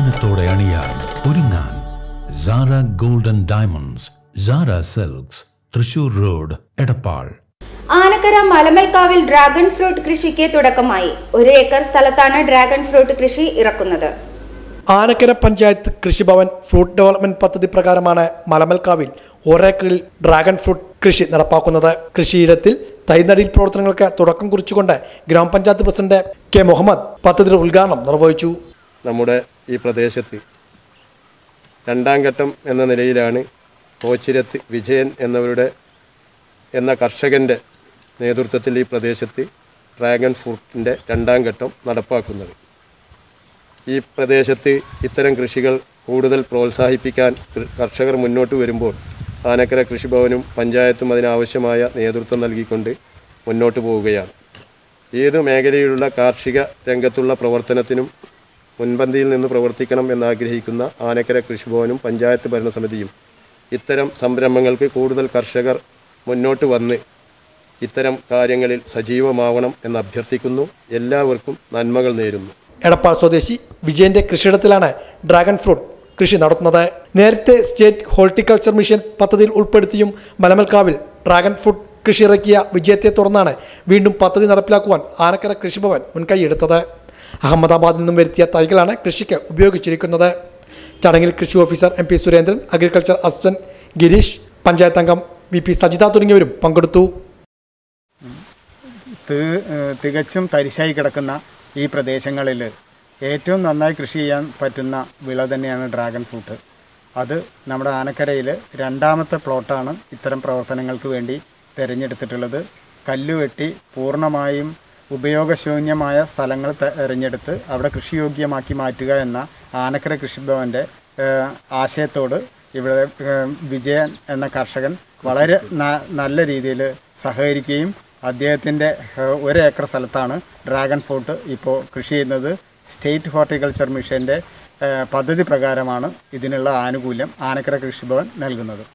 മാനത്തോടെ അണിയാൻ ഒരുങ്ങാൻ Sara golden diamonds Sara silks Thrissur road Edappal Anakkara മലമൽക്കാവിൽ ഡ്രാഗൺ ഫ്രൂട്ട് കൃഷിക്ക് തുടക്കമായി ഒരു ഏക്കർ സ്ഥലത്താണ് ഡ്രാഗൺ ഫ്രൂട്ട് കൃഷി ഇറക്കുന്നത് ആനക്കര പഞ്ചായത്ത് കൃഷിഭവൻ ഫ്രൂട്ട് ഡെവലപ്മെന്റ് പദ്ധതി പ്രകാരമാണ് മലമൽക്കാവിൽ ഒരേക്കറിൽ ഡ്രാഗൺ ഫ്രൂട്ട് കൃഷി നടപ്പാക്കുന്നത് കൃഷിയിടത്തിൽ തൈനടിയിൽ പ്രവർത്തനങ്ങൾക്ക് തുടക്കം കുറിച്ചുകൊണ്ട് ഗ്രാമപഞ്ചായത്ത് പ്രസിഡന്റ് കെ മുഹമ്മദ് പദ്ധതിയുടെ ഉദ്ഘാടനം നിർവഹിച്ചു നമ്മുടെ ഈ പ്രദേശത്ത് രണ്ടാം ഘട്ടം എന്ന നിലയിലാണ് കോച്ചിരത്ത് വിജയൻ എന്നവരുടെ എന്ന കർഷകൻ്റെ നേതൃത്വത്തിൽ ഈ പ്രദേശത്ത് ഡ്രാഗൺ ഫ്രൂട്ടിൻ്റെ രണ്ടാം ഘട്ടം നടപ്പാക്കുന്നത് ഈ പ്രദേശത്ത് ഇത്തരം കൃഷികൾ കൂടുതൽ പ്രോത്സാഹിപ്പിക്കാൻ കൃ- കർഷകർ മുന്നോട്ട് വരുമ്പോൾ ആനക്കര കൃഷിഭവനും പഞ്ചായത്തും അതിനാവശ്യമായ നേതൃത്വം നൽകിക്കൊണ്ട് മുന്നോട്ട് പോവുകയാണ് ഏതു മേഖലയിലുള്ള കാർഷിക രംഗത്തുള്ള പ്രവർത്തനത്തിനും മുൻപന്തിയിൽ നിന്ന് പ്രവർത്തിക്കണം എന്നാഗ്രഹിക്കുന്ന ആനക്കര കൃഷിഭവനും പഞ്ചായത്ത് ഭരണസമിതിയും ഇത്തരം സംരംഭങ്ങൾക്ക് കൂടുതൽ കർഷകർ മുന്നോട്ട് വന്ന് ഇത്തരം കാര്യങ്ങളിൽ സജീവമാവണം എന്ന് അഭ്യർത്ഥിക്കുന്നു എല്ലാവർക്കും നന്മകൾ നേരുന്നു എടപ്പാൾ സ്വദേശി വിജയന്റെ കൃഷിയിടത്തിലാണ് ഡ്രാഗൺ ഫ്രൂട്ട് കൃഷി നടത്തുന്നത് നേരത്തെ സ്റ്റേറ്റ് ഹോർട്ടിക്കൾച്ചർ മിഷൻ പദ്ധതിയിൽ ഉൾപ്പെടുത്തിയും മലമൽക്കാവിൽ ഡ്രാഗൺ ഫ്രൂട്ട് കൃഷി ഇറക്കിയ വിജയത്തെ തുടർന്നാണ് വീണ്ടും പദ്ധതി നടപ്പിലാക്കുവാൻ ആനക്കര കൃഷിഭവൻ മുൻകൈയെടുത്തത് അഹമ്മദാബാദിൽ നിന്നും വരുത്തിയ തൈകളാണ് കൃഷിക്ക് ഉപയോഗിച്ചിരിക്കുന്നത് ചടങ്ങിൽ കൃഷി officer M P Surendran agriculture assistant Girish panchayat അംഗം വി പി സജിത തുടങ്ങിയവരും പങ്കെടുത്തു തി- ഏഹ് തികച്ചും തരിശായി കിടക്കുന്ന ഈ പ്രദേശങ്ങളിൽ ഏറ്റവും നന്നായി കൃഷി ചെയ്യാൻ പറ്റുന്ന വിള തന്നെയാണ് ഡ്രാഗൺ ഫ്രൂട്ട് അത് നമ്മുടെ ആനക്കരയിൽ രണ്ടാമത്തെ പ്ലോട്ടാണ് ഇത്തരം പ്രവർത്തനങ്ങൾക്ക് വേണ്ടി തിരഞ്ഞെടുത്തിട്ടുള്ളത് കല്ലുവെട്ടി പൂർണ്ണമായും ഉപയോഗശൂന്യമായ സ്ഥലങ്ങൾ തിരഞ്ഞെടുത്ത് അവിടെ കൃഷിയോഗ്യമാക്കി മാറ്റുക എന്ന ആനക്കര കൃഷിഭവൻ്റെ ഏഹ് ആശയത്തോട് ഇവിടെ ഏഹ് വിജയൻ എന്ന കർഷകൻ വളരെ ന- നല്ല രീതിയിൽ സഹകരിക്കുകയും അദ്ദേഹത്തിൻ്റെ ഏഹ്, ഒരു ഏക്കർ സ്ഥലത്താണ് ഡ്രാഗൺ ഫ്രൂട്ട് ഇപ്പോൾ കൃഷി ചെയ്യുന്നത് സ്റ്റേറ്റ് ഹോർട്ടിക്കൾച്ചർ മിഷൻ്റെ ഏഹ്, പദ്ധതി പ്രകാരമാണ് ഇതിനുള്ള ആനുകൂല്യം ആനക്കര കൃഷിഭവൻ നൽകുന്നത്